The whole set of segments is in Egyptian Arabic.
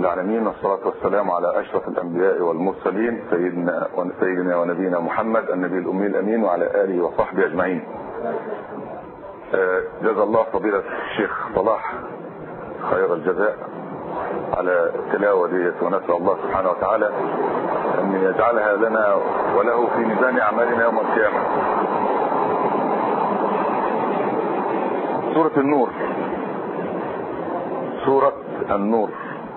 العالمين والصلاة والسلام على أشرف الأنبياء والمرسلين سيدنا سيدنا ونبينا محمد النبي الأمي الأمين وعلى آله وصحبه أجمعين. جزا الله فضيلة الشيخ صلاح خير الجزاء على التلاوة ديت ونسأل الله سبحانه وتعالى أن يجعلها لنا وله في ميزان أعمالنا يوم القيامة. سورة النور سورة النور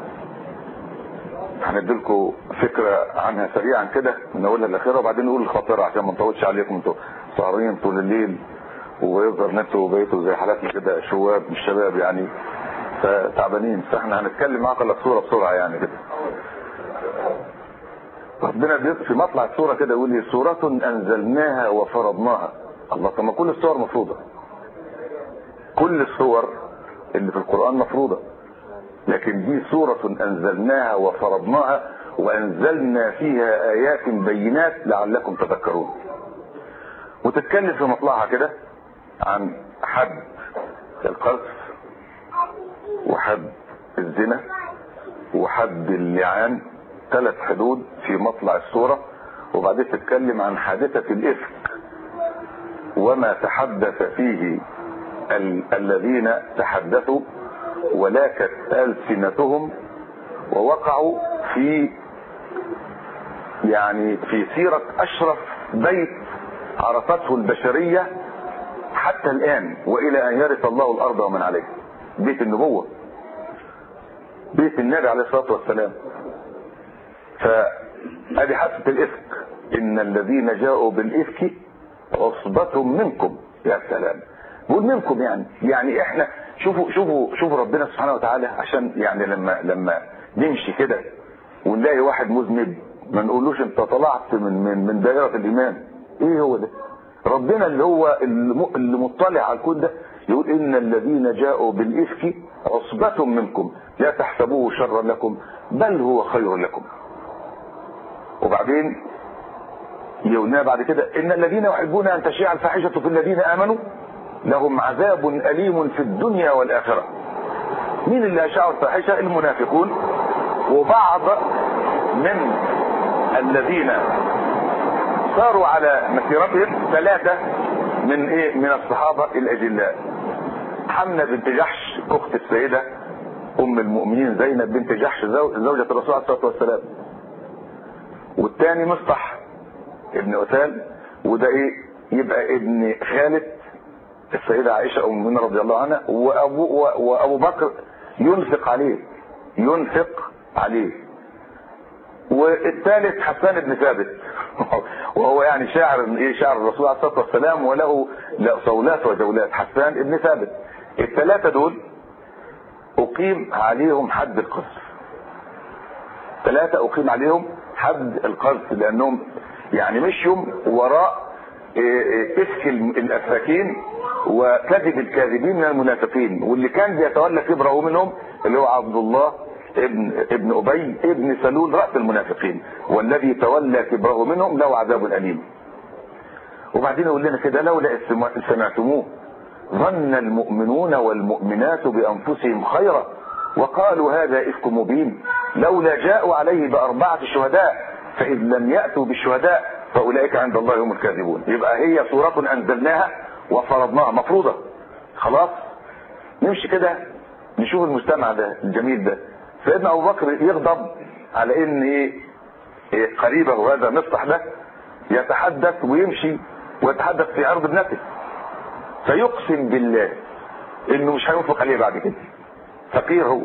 هنديلكم فكرة عنها سريعا كده نقولها الاخيرة وبعدين نقول الخاطرة عشان ما نطولش عليكم انتوا سهرين طول الليل ويظهر ان انتوا بقيتوا زي حالاتنا كده شباب مش شباب يعني فتعبانين فاحنا هنتكلم معاكم الصورة بسرعة يعني كده ربنا في مطلع السورة كده يقول لي سورة انزلناها وفرضناها الله طب ما كل السور مفروضة كل السور اللي في القرآن مفروضة لكن دي سورة أنزلناها وفرضناها وأنزلنا فيها آيات بينات لعلكم تذكرون وتتكلم في مطلعها كده عن حد القذف وحد الزنا وحد اللعان ثلاث حدود في مطلع السورة وبعدين تتكلم عن حادثة الإفك وما تحدث فيه ال الذين تحدثوا ولاكت ألسنتهم ووقعوا في يعني في سيرة أشرف بيت عرفته البشرية حتى الآن وإلى أن يرث الله الأرض ومن عليها بيت النبوة بيت النبي عليه الصلاة والسلام فأدي حادثة الإفك إن الذين جاءوا بالإفك عصبة منكم يا سلام بقول منكم يعني يعني احنا شوفوا شوفوا شوفوا ربنا سبحانه وتعالى عشان يعني لما لما نمشي كده ونلاقي واحد مذنب ما نقولوش انت طلعت من من من دائره الايمان ايه هو ده ربنا اللي هو اللي مطلع على الكون ده يقول ان الذين جاءوا بالافك عصبة منكم لا تحسبوه شرا لكم بل هو خير لكم وبعدين يقولنا بعد كده ان الذين يحبون ان تشيع الفاحشه في الذين امنوا لهم عذاب أليم في الدنيا والآخرة مين اللي أشاعوا الفاحشة المنافقون وبعض من الذين صاروا على مسيرتهم ثلاثة من ايه من الصحابة الأجلاء حمنا بنت جحش أخت السيدة أم المؤمنين زينب بنت جحش زوجة الرسول عليه الصلاة والسلام والثاني مصطح ابن أثال وده ايه يبقى ابن خالد السيدة عائشة أم المؤمنين رضي الله عنها وأبو, وأبو بكر ينفق عليه ينفق عليه والثالث حسان بن ثابت وهو يعني شاعر ايه شاعر الرسول عليه الصلاه والسلام وله صولات وجولات حسان بن ثابت الثلاثه دول اقيم عليهم حد القذف ثلاثه اقيم عليهم حد القذف لانهم يعني مشوا وراء افك الافاكين وكذب الكاذبين من المنافقين واللي كان بيتولى كبره منهم اللي هو عبد الله ابن ابن ابي ابن سلول راس المنافقين والذي تولى كبره منهم له عذاب اليم وبعدين يقول لنا كده لولا سمعتموه ظن المؤمنون والمؤمنات بانفسهم خيرا وقالوا هذا افك مبين لولا جاءوا عليه باربعه شهداء فاذ لم ياتوا بالشهداء فاولئك عند الله هم الكاذبون يبقى هي سوره انزلناها وفرضناها مفروضه خلاص نمشي كده نشوف المجتمع ده الجميل ده سيدنا ابو بكر يغضب على ان ايه, إيه قريبه هذا مصطح ده يتحدث ويمشي ويتحدث في عرض ابنته فيقسم بالله انه مش هينفق عليه بعد كده فقير هو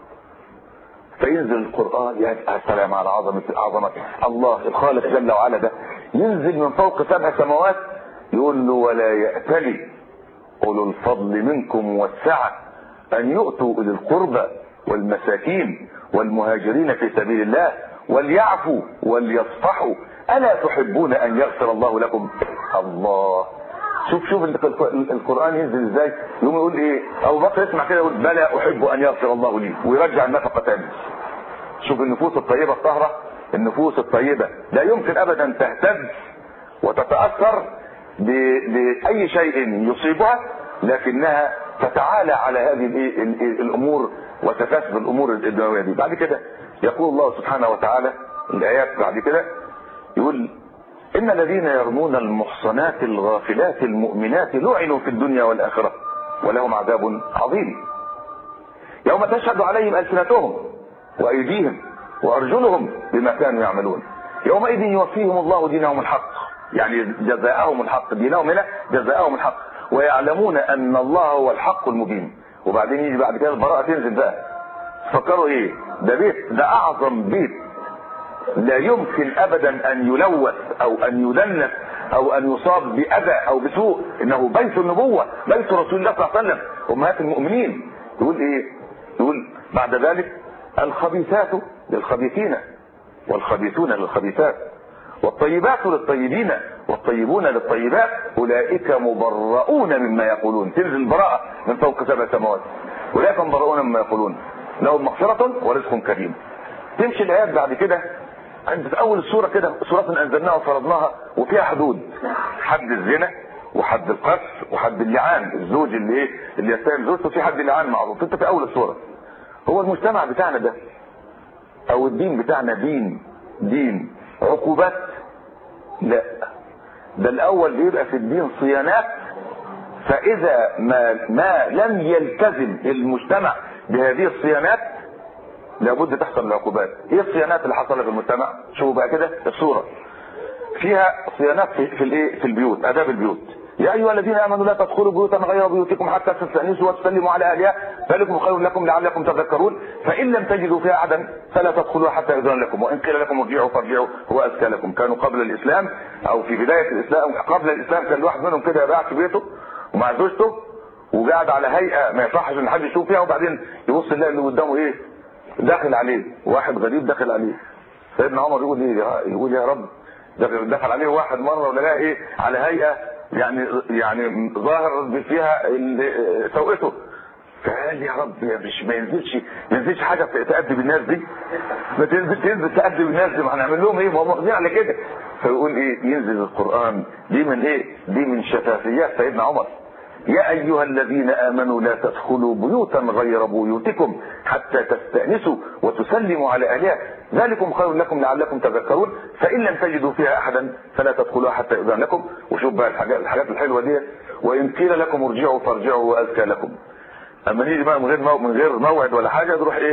فينزل القرآن يا سلام على عظمة عظمة الله الخالق جل وعلا ده ينزل من فوق سبع سماوات يقول له ولا يأتلي أولو الفضل منكم والسعة أن يؤتوا إلى القربى والمساكين والمهاجرين في سبيل الله وليعفوا وليصفحوا ألا تحبون أن يغفر الله لكم الله شوف شوف القرآن ينزل ازاي يقوم يقول ايه ابو بكر يسمع كده يقول بلى احب ان يغفر الله لي ويرجع النفقة تاني شوف النفوس الطيبة الطاهرة النفوس الطيبة لا يمكن ابدا تهتز وتتأثر بأي شيء يصيبها لكنها تتعالى على هذه الامور وتكاسب الامور الدنيويه دي بعد كده يقول الله سبحانه وتعالى الايات بعد كده يقول ان الذين يرمون المحصنات الغافلات المؤمنات لعنوا في الدنيا والاخره ولهم عذاب عظيم يوم تشهد عليهم السنتهم وايديهم وارجلهم بما كانوا يعملون يومئذ يوفيهم الله دينهم الحق يعني جزاءهم الحق دينهم هنا جزاءهم الحق ويعلمون ان الله هو الحق المبين وبعدين يجي بعد كده البراءه تنزل بقى فكروا ايه ده بيت ده اعظم بيت لا يمكن ابدا ان يلوث او ان يدنس او ان يصاب باذى او بسوء انه بيت النبوه بيت رسول الله صلى الله عليه وسلم امهات المؤمنين يقول ايه يقول بعد ذلك الخبيثات للخبيثين والخبيثون للخبيثات والطيبات للطيبين والطيبون للطيبات اولئك مبرؤون مما يقولون تنزل البراءه من فوق سبع سماوات اولئك مبرؤون مما يقولون لهم مغفره ورزق كريم تمشي الايات بعد كده عند في اول السوره كده سوره انزلناها وفرضناها وفيها حدود حد الزنا وحد القذف وحد اللعان الزوج اللي ايه اللي يستاهل زوجته في حد اللعان معروف انت في اول السوره هو المجتمع بتاعنا ده او الدين بتاعنا دين دين عقوبات لا ده الاول بيبقى في الدين صيانات فاذا ما ما لم يلتزم المجتمع بهذه الصيانات لابد تحصل العقوبات ايه الصيانات اللي حصلت في المجتمع شوفوا بقى كده الصوره فيها صيانات في, في الايه في البيوت اداب البيوت يا ايها الذين امنوا لا تدخلوا بيوتا غير بيوتكم حتى تستانسوا وتسلموا على اهلها ذلكم خير لكم لعلكم تذكرون فان لم تجدوا فيها احدا فلا تدخلوها حتى يؤذن لكم وان قيل لكم ارجعوا فارجعوا هو ازكى لكم كانوا قبل الاسلام او في بدايه الاسلام قبل الاسلام كان الواحد منهم كده قاعد في بيته ومع زوجته وقاعد على هيئه ما يصحش ان حد يشوف فيها وبعدين يبص يلاقي اللي قدامه ايه داخل عليه واحد غريب داخل عليه سيدنا عمر يقول ايه يقول يا رب دخل عليه واحد مره ولقاه ايه على هيئه يعني يعني ظاهر فيها سوءته فقال يا رب مش ما ينزلش ما ينزلش حاجه تأدي بالناس دي ما تنزل تنزل تأدي بالناس دي ما هنعمل لهم ايه ما هم واخدين على كده فيقول ايه ينزل القران دي من ايه دي من شفافيات سيدنا عمر يا ايها الذين امنوا لا تدخلوا بيوتا غير بيوتكم حتى تستانسوا وتسلموا على اهلها ذلكم خير لكم لعلكم تذكرون فان لم تجدوا فيها احدا فلا تدخلوها حتى يؤذن لكم وشوف بقى الحاجات, الحاجات الحلوه دي وان قيل لكم ارجعوا فارجعوا وازكى لكم اما نيجي بقى من غير من غير موعد ولا حاجه تروح ايه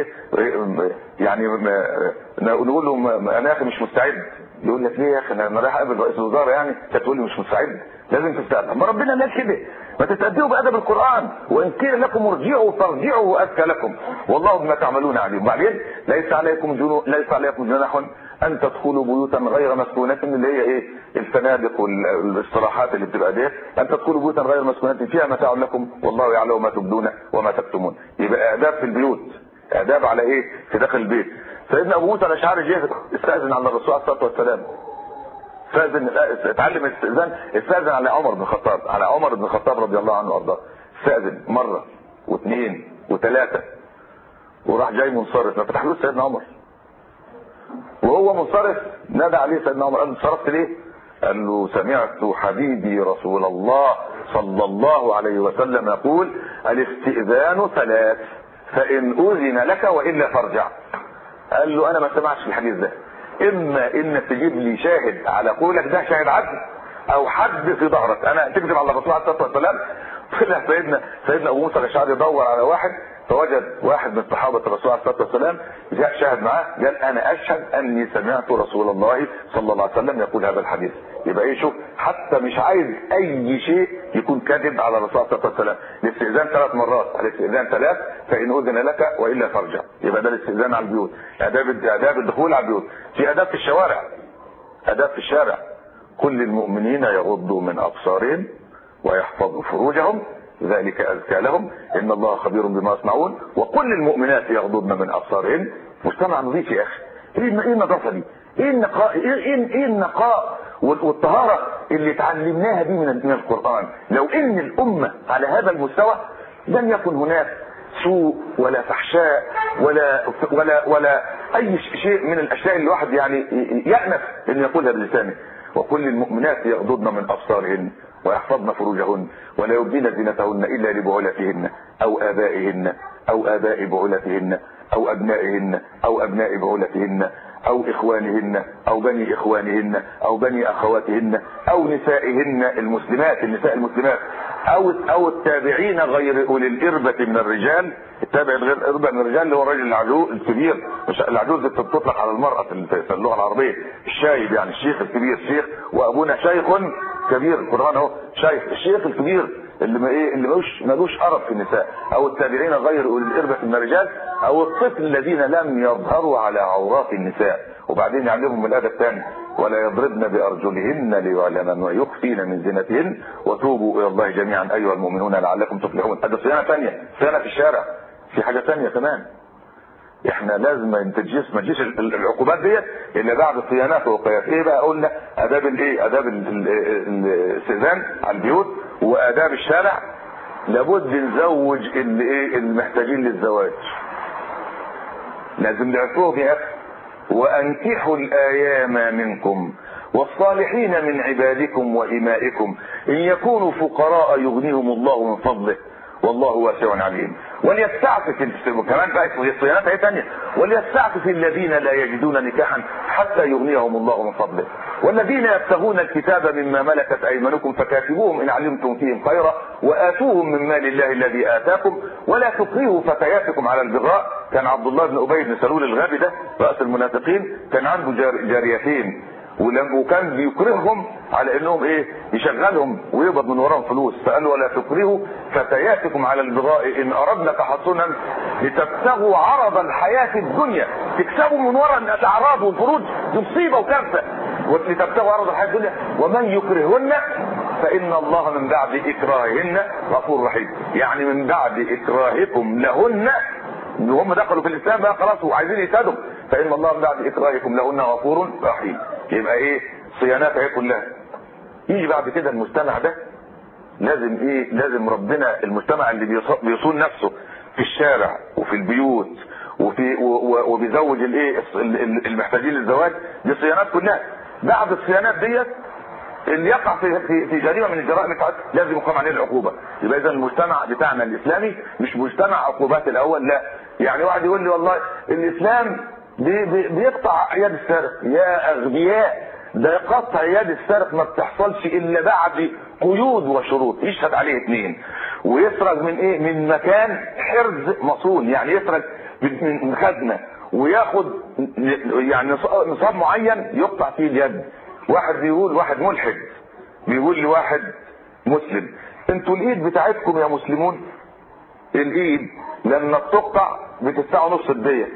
يعني نقول له انا يا اخي مش مستعد يقول لك ليه يا اخي انا رايح اقابل رئيس الوزراء يعني انت تقول لي مش مستعد لازم تستعد اما ربنا قال كده ما تتأدبوا بأدب القرآن وإن قيل لكم ارجعوا فارجعوا وأزكى لكم والله بما تعملون عليم وبعدين ليس عليكم جنو ليس عليكم جناح أن تدخلوا بيوتا غير مسكونة اللي هي إيه الفنادق والاستراحات اللي بتبقى دي أن تدخلوا بيوتا غير مسكونة فيها متاع لكم والله يعلم ما تبدون وما تكتمون يبقى آداب في البيوت آداب على إيه في داخل البيت سيدنا أبو موسى الأشعري جه استأذن على الرسول عليه الصلاة والسلام استاذن اتعلم الاستئذان استاذن على عمر بن الخطاب على عمر بن الخطاب رضي الله عنه وارضاه استاذن مره واثنين وثلاثه وراح جاي منصرف ما فتحلوش سيدنا عمر وهو منصرف نادى عليه سيدنا عمر قال له انصرفت ليه؟ قال له سمعت حبيبي رسول الله صلى الله عليه وسلم يقول الاستئذان ثلاث فان اذن لك والا فارجع قال له انا ما سمعتش الحديث ده اما انك تجيب لي شاهد على قولك ده شاهد عدل او حد في ظهرك انا تكذب على الرسول عليه الصلاه والسلام طلع سيدنا سيدنا ابو موسى الاشعري يدور على واحد فوجد واحد من صحابه الرسول عليه الصلاه والسلام جاء شاهد معاه قال انا اشهد اني سمعت رسول الله صلى الله عليه وسلم يقول هذا الحديث يبقى ايه شوف حتى مش عايز اي شيء يكون كذب على الرسول صلى الله عليه وسلم الاستئذان ثلاث مرات الاستئذان ثلاث فان اذن لك والا فارجع يبقى ده الاستئذان على البيوت اداب اداب الدخول على البيوت في اداب في الشوارع اداب في الشارع كل المؤمنين يغضوا من ابصارهم ويحفظوا فروجهم ذلك أزكى لهم إن الله خبير بما يصنعون وكل المؤمنات يغضضن من أبصارهن مجتمع نظيف يا أخي إيه إيه النظافة دي؟ إيه النقاء إيه, إيه, إيه النقاء والطهارة اللي اتعلمناها دي من من القرآن لو إن الأمة على هذا المستوى لم يكن هناك سوء ولا فحشاء ولا ولا ولا أي شيء من الأشياء اللي الواحد يعني يأنف إن يقولها بلسانه وكل المؤمنات يغضضن من أبصارهن ويحفظن فروجهن ولا يبدين زينتهن الا لبعولتهن او ابائهن او اباء بعولتهن او ابنائهن او ابناء بعولتهن او اخوانهن او بني اخوانهن او بني اخواتهن او نسائهن المسلمات النساء المسلمات او او التابعين غير اولي الاربة من الرجال التابع غير الاربة من الرجال اللي هو الراجل العجوز الكبير مش العجوز دي بتطلق على المرأة في اللغة العربية الشايب يعني الشيخ الكبير شيخ وابونا شيخ كبير القرآن اهو شيخ الشيخ الكبير اللي ما ايه اللي ملوش ملوش قرف في النساء او التابعين غير اولي الاربة من الرجال او الطفل الذين لم يظهروا على عورات النساء وبعدين يعلمهم الادب الثاني ولا يضربن بارجلهن ليعلم ما يخفين من زينتهن وتوبوا الى الله جميعا ايها المؤمنون لعلكم تفلحون هذا صيانه ثانيه صيانه في الشارع في حاجه ثانيه كمان احنا لازم ما تجيش ما تجيش العقوبات ديت الا بعد صيانات ووقايات ايه بقى قلنا اداب الايه اداب الاستئذان على البيوت واداب الشارع لابد نزوج اللي ايه المحتاجين للزواج لازم نعرفوه يا اخي وانكحوا الايام منكم والصالحين من عبادكم وإمائكم إن يكونوا فقراء يغنيهم الله من فضله والله واسع عليم وليستعفف كمان بقى الصيانات هي ثانيه وليستعفف الذين لا يجدون نكاحا حتى يغنيهم الله من فضله والذين يبتغون الكتاب مما ملكت ايمانكم فكاتبوهم ان علمتم فيهم خيرا واتوهم من مال الله الذي اتاكم ولا تكرهوا فتياتكم على البغاء كان عبد الله بن ابي بن سلول الغابي ده راس المنافقين كان عنده جاريتين وكان بيكرههم على انهم ايه يشغلهم ويقبض من وراهم فلوس فقال ولا تكرهوا فتياتكم على البغاء ان اردنا تحصنا لتبتغوا عرض الحياه الدنيا تكسبوا من وراء الاعراض والفروج دي مصيبه وكارثه لتبتغوا عرض الحياه الدنيا ومن يكرهن فان الله من بعد اكراههن غفور رحيم يعني من بعد اكراهكم لهن ان هم دخلوا في الاسلام بقى خلاص وعايزين يسادوا فان الله من بعد اكراهكم لهن غفور رحيم يبقى ايه صيانات اهي كلها يجي بعد كده المجتمع ده لازم ايه لازم ربنا المجتمع اللي بيصون نفسه في الشارع وفي البيوت وفي وبيزوج الايه المحتاجين للزواج دي صيانات كلها بعد الصيانات ديت اللي يقع في في, في جريمه من الجرائم لازم يقام عليه العقوبه يبقى اذا المجتمع بتاعنا الاسلامي مش مجتمع عقوبات الاول لا يعني واحد يقول لي والله الاسلام بي بي بيقطع يد السارق يا اغبياء ده قطع يد السارق ما بتحصلش الا بعد قيود وشروط يشهد عليه اثنين ويسرق من ايه من مكان حرز مصون يعني يسرق من خزنه وياخد يعني نصاب معين يقطع فيه اليد واحد بيقول واحد ملحد بيقول لواحد مسلم انتوا الايد بتاعتكم يا مسلمون الايد لما بتقطع بتدفعوا نص الدية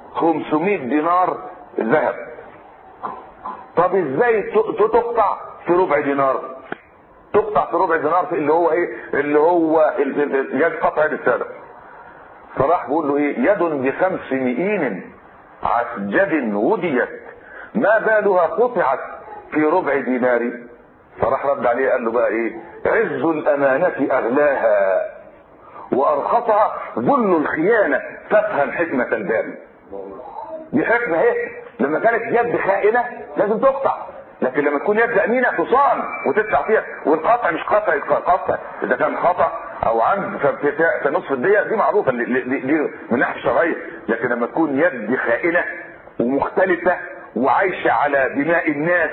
500 دينار ذهب طب ازاي تقطع في ربع دينار تقطع في ربع دينار في اللي هو ايه اللي هو يد قطع يد السادة فراح بيقول له ايه يد بخمس مئين عسجد وديت ما بالها قطعت في ربع دينار فراح رد عليه قال له بقى ايه عز الامانة اغلاها وارخصها ذل الخيانة فافهم حكمة الباري دي حكمة اهي لما كانت يد خائنة لازم تقطع لكن لما تكون يد امينة تصان وتدفع فيها والقطع مش قطع قطع اذا كان خطأ او عند في نصف الدية دي معروفة دي, دي, دي من الناحية الشرعية لكن لما تكون يد خائنة ومختلفة وعايشة على دماء الناس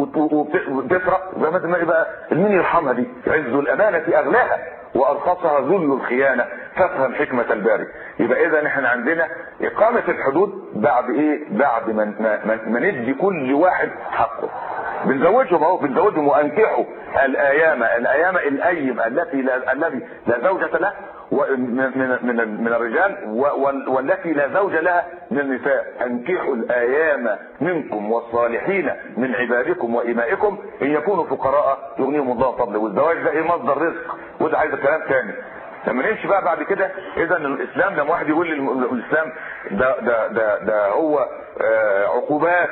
وتسرق زي ما يبقى مين يرحمها دي عز الامانة اغلاها وارخصها ذل الخيانة فافهم حكمة الباري يبقى اذا احنا عندنا اقامة الحدود بعد ايه بعد ما, ما, ما ندي كل واحد حقه بنزوجهم اهو بنزوجهم وانكحوا الايام الايام الايم التي لا الذي لا زوجة له من من من الرجال والتي لا زوج لها من النساء انكحوا الايام منكم والصالحين من عبادكم وامائكم ان يكونوا فقراء يغنيهم الله فضله والزواج ده ايه مصدر رزق وده عايز كلام تاني لما نمشي بقى بعد كده اذا الاسلام لما واحد يقول لي الاسلام ده ده ده, ده هو آه عقوبات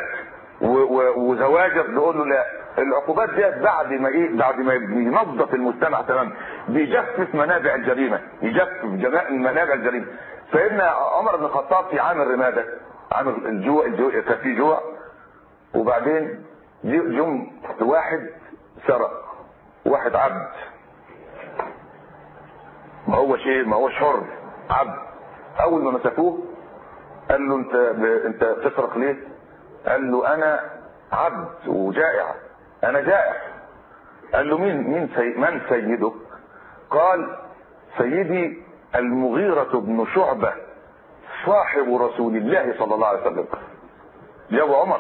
وزواجر نقول له لا العقوبات ديت بعد ما ايه بعد ما ينظف المجتمع تماما بيجفف منابع الجريمه يجفف منابع الجريمه سيدنا عمر بن الخطاب في عام الرماده عام الجوع, الجوع كان في جوع وبعدين جم واحد سرق واحد عبد ما هوش ايه ما هوش حر عبد اول ما مسكوه قال له انت ب... انت تسرق ليه قال له انا عبد وجائع انا جائع قال له مين مين سي... من سيدك قال سيدي المغيرة بن شعبة صاحب رسول الله صلى الله عليه وسلم يا ابو عمر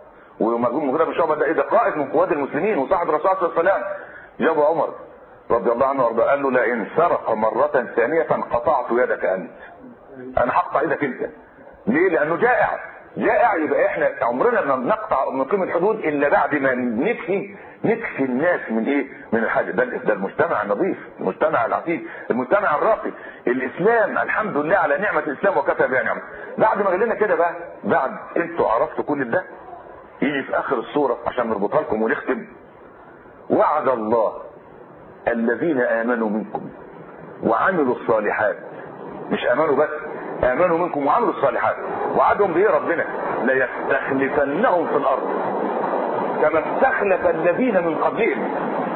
ومغيرة بن شعبة ده ايه ده قائد من قواد المسلمين وصاحب الرسول صلى الله عليه وسلم يا ابو عمر رضي الله عنه وارضاه قال له لئن سرق مرة ثانية قطعت يدك انت انا هقطع ايدك انت ليه لانه جائع جائع يبقى احنا عمرنا ما بنقطع نقيم الحدود الا بعد ما نكفي نكفي الناس من ايه من الحاجه ده ده المجتمع النظيف المجتمع العفيف المجتمع الراقي الاسلام الحمد لله على نعمه الاسلام وكفى بها نعمه بعد ما قال لنا كده بقى بعد انتوا عرفتوا كل ده يجي في اخر الصوره عشان نربطها لكم ونختم وعد الله الذين امنوا منكم وعملوا الصالحات مش امنوا بس امنوا منكم وعملوا الصالحات وعدهم بايه ربنا ليستخلفنهم في الارض كما استخلف الذين من قبلهم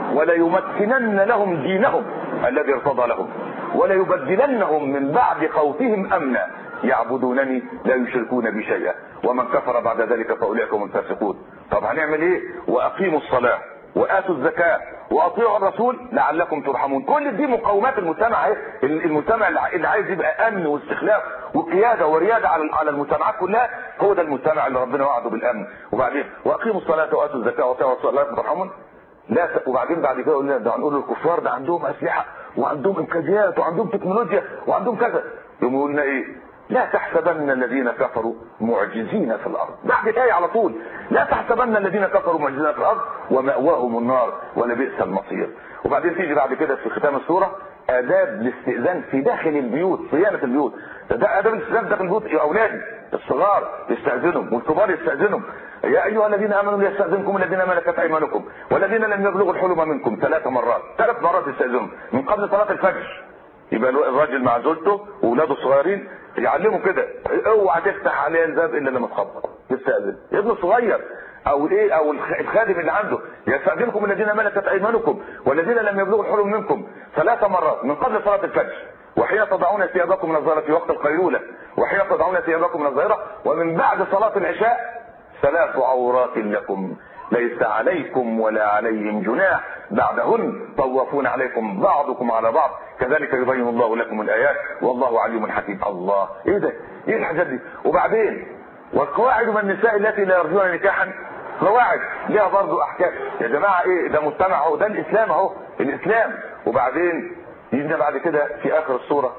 وليمكنن لهم دينهم الذي ارتضى لهم وليبدلنهم من بعد خوفهم امنا يعبدونني لا يشركون بي شيئا ومن كفر بعد ذلك فاولئك هم الفاسقون طب هنعمل ايه واقيموا الصلاه واتوا الزكاه واطيعوا الرسول لعلكم ترحمون كل دي مقومات المجتمع ايه المجتمع اللي عايز يبقى امن واستخلاف وقياده ورياده على على المجتمعات كلها هو ده المجتمع اللي ربنا وعده بالامن وبعدين واقيموا الصلاه واتوا الزكاه واطيعوا الرسول لعلكم ترحمون لا وبعدين بعد كده قلنا ده هنقول للكفار ده عندهم اسلحه وعندهم امكانيات وعندهم تكنولوجيا وعندهم كذا يقوموا لنا ايه لا تحسبن الذين كفروا معجزين في الارض بعد الايه على طول لا تحسبن الذين كفروا معجزين في الارض وماواهم النار ولبئس المصير وبعدين تيجي بعد كده في ختام السوره اداب الاستئذان في داخل البيوت صيانه البيوت ده اداب الاستئذان داخل البيوت يا اولادي الصغار يستاذنهم والكبار يستاذنهم يا ايها الذين امنوا ليستاذنكم الذين ملكت ايمانكم والذين لم يبلغوا الحلم منكم ثلاث مرات ثلاث مرات يستاذنهم من قبل صلاه الفجر يبقى الراجل مع زوجته واولاده الصغيرين يعلموا كده اوعى تفتح عليه الباب الا لما تخبط تستاذن ابنه الصغير او ايه او الخادم اللي عنده يستاذنكم الذين ملكت ايمانكم والذين لم يبلغوا الحلم منكم ثلاث مرات من قبل صلاه الفجر وحين تضعون ثيابكم من الظهيره في وقت القيلوله وحين تضعون ثيابكم من الظهيره ومن بعد صلاه العشاء ثلاث عورات لكم ليس عليكم ولا عليهم جناح بعدهن طوافون عليكم بعضكم على بعض كذلك يبين الله لكم الايات والله عليم حكيم الله ايه ده ايه الحاجات دي وبعدين والقواعد من النساء التي لا يرجون نكاحا قواعد ليها برضه احكام يا جماعه ايه ده مجتمع اهو ده الاسلام اهو الاسلام وبعدين يجينا بعد كده في اخر السوره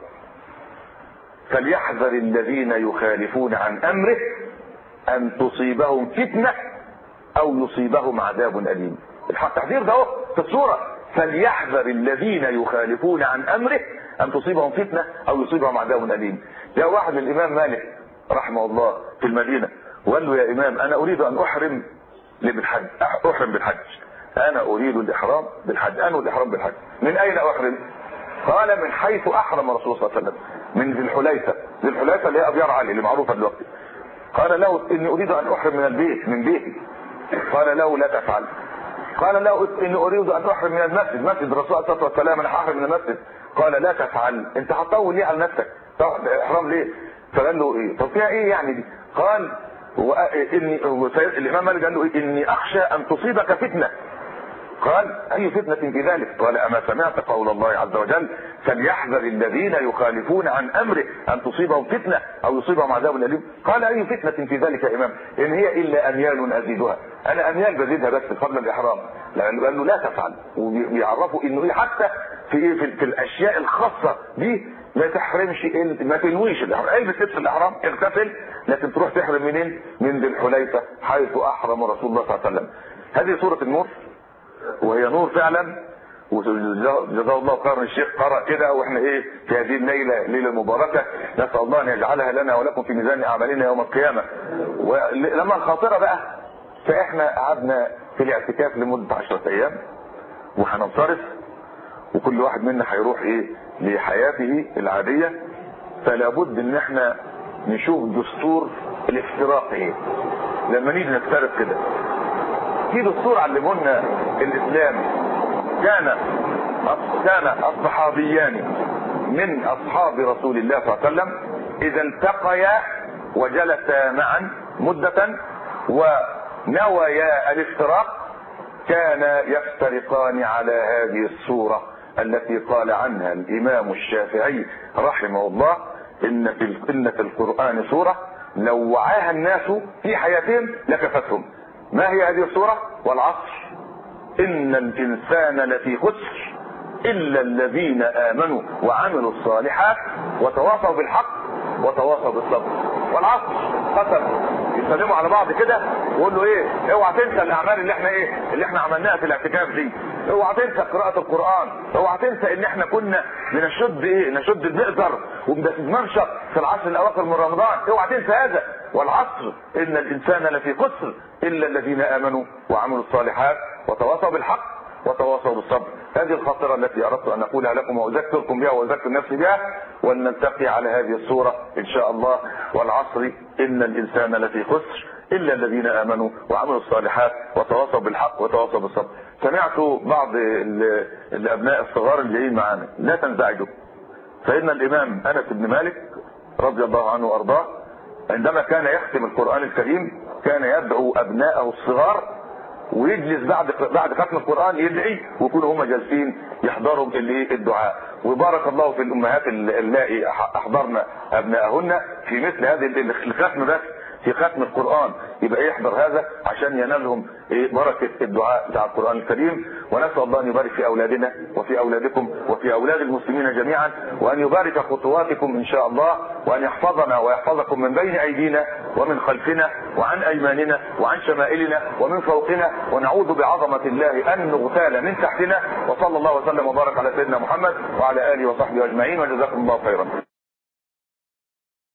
فليحذر الذين يخالفون عن امره ان تصيبهم فتنه او يصيبهم عذاب اليم التحذير ده اهو في السوره فليحذر الذين يخالفون عن امره ان تصيبهم فتنه او يصيبهم عذاب اليم جاء واحد من الامام مالك رحمه الله في المدينه وقال له يا امام انا اريد ان احرم بالحج احرم بالحج انا اريد الاحرام بالحج انا الاحرام بالحج من اين احرم قال من حيث احرم رسول الله صلى الله عليه وسلم من ذي الحليفه ذي الحليفه اللي هي ابيار علي اللي معروفه دلوقتي قال له اني اريد ان احرم من البيت من بيتي قال له لا تفعل قال له اني اريد ان احرم من المسجد مسجد الرسول صلى الله عليه وسلم انا هحرم من المسجد قال لا تفعل انت هتطول ليه على نفسك احرام ليه فقال له ايه طب فيها ايه يعني دي قال اني الامام مالك قال له إيه؟ اني اخشى ان تصيبك فتنه قال اي فتنة في ذلك قال اما سمعت قول الله عز وجل فليحذر الذين يخالفون عن امره ان تصيبهم فتنة او يصيبهم عذاب اليم قال اي فتنة في ذلك يا امام ان هي الا اميال ازيدها انا اميال بزيدها بس قبل الاحرام لانه قال له لا تفعل وبيعرفوا انه ايه حتى في ايه في, في الاشياء الخاصة دي ما تحرمش ما تنويش الاحرام البس لبس الاحرام اغتسل لكن تروح تحرم منين من ذي الحليفه حيث احرم رسول الله صلى الله عليه وسلم هذه سوره النور وهي نور فعلا وجزاه الله خيرا الشيخ قرأ كده واحنا ايه في هذه الليله ليله مباركه نسال الله ان يجعلها لنا ولكم في ميزان اعمالنا يوم القيامه ولما الخاطره بقى فاحنا قعدنا في الاعتكاف لمده 10 ايام وهننصرف وكل واحد منا هيروح ايه لحياته العاديه فلا بد ان احنا نشوف دستور الافتراق ايه لما نيجي نفترق كده في دستور علمونا الاسلام كان كان الصحابيان من اصحاب رسول الله صلى الله عليه وسلم اذا التقيا وجلسا معا مدة ونويا الافتراق كان يفترقان على هذه الصورة التي قال عنها الامام الشافعي رحمه الله ان في ان في القرآن سورة لو وعاها الناس في حياتهم لكفتهم ما هي هذه الصورة والعصر ان الانسان لفي خسر الا الذين امنوا وعملوا الصالحات وتواصوا بالحق وتواصوا بالصبر والعصر قسم يسلموا على بعض كده ويقول له ايه اوعى تنسى الاعمال اللي احنا ايه اللي احنا عملناها في الاعتكاف دي اوعى تنسى قراءة القرآن اوعى تنسى ان احنا كنا بنشد ايه نشد المئزر وبنتمنشط في العشر الاواخر من رمضان اوعى تنسى هذا والعصر ان الانسان لفي خسر الا الذين امنوا وعملوا الصالحات وتواصوا بالحق وتواصوا بالصبر هذه الخاطرة التي أردت أن أقولها لكم وأذكركم بها وأذكر نفسي بها وأن نلتقي على هذه الصورة إن شاء الله والعصر إن الإنسان لفي خسر إلا الذين آمنوا وعملوا الصالحات وتواصوا بالحق وتواصوا بالصبر سمعت بعض الأبناء الصغار اللي جايين معانا لا تنزعجوا فإن الإمام أنس بن مالك رضي الله عنه وأرضاه عندما كان يختم القرآن الكريم كان يدعو أبناءه الصغار ويجلس بعد بعد ختم القران يدعي ويكونوا هم جالسين يحضروا الايه الدعاء وبارك الله في الامهات اللائي احضرن ابنائهن في مثل هذه الختم بس في ختم القرآن يبقى يحضر هذا عشان ينالهم إيه بركة الدعاء بتاع القرآن الكريم ونسأل الله أن يبارك في أولادنا وفي أولادكم وفي أولاد المسلمين جميعا وأن يبارك خطواتكم إن شاء الله وأن يحفظنا ويحفظكم من بين أيدينا ومن خلفنا وعن أيماننا وعن شمائلنا ومن فوقنا ونعوذ بعظمة الله أن نغتال من تحتنا وصلى الله وسلم وبارك على سيدنا محمد وعلى آله وصحبه أجمعين وجزاكم الله خيرا